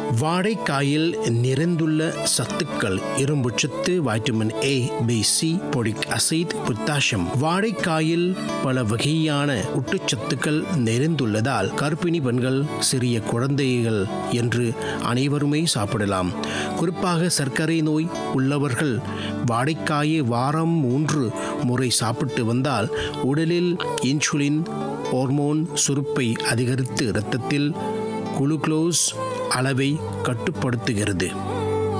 வாழைக்காயில் நிறைந்துள்ள சத்துக்கள் இரும்புச்சத்து vitamin A B C folic acid potassium வாழைக்காயில் பல வகையான ஊட்டச்சத்துக்கள் நிறைந்துள்ளதால் கர்ப்பிணி பெண்கள் சிறிய குழந்தைகள் என்று அனைவருமே சாப்பிடலாம் குறிப்பாக சர்க்கரை நோய் உள்ளவர்கள் வாழைக்காயை வாரம் மூன்று முறை சாப்பிட்டு வந்தால் உடலில் இன்சுலின் ஹார்மோன் சுருப்பை அதிகரித்து இரத்தத்தில் குளுக்கோஸ் அளவை கட்டுப்படுத்துகிறது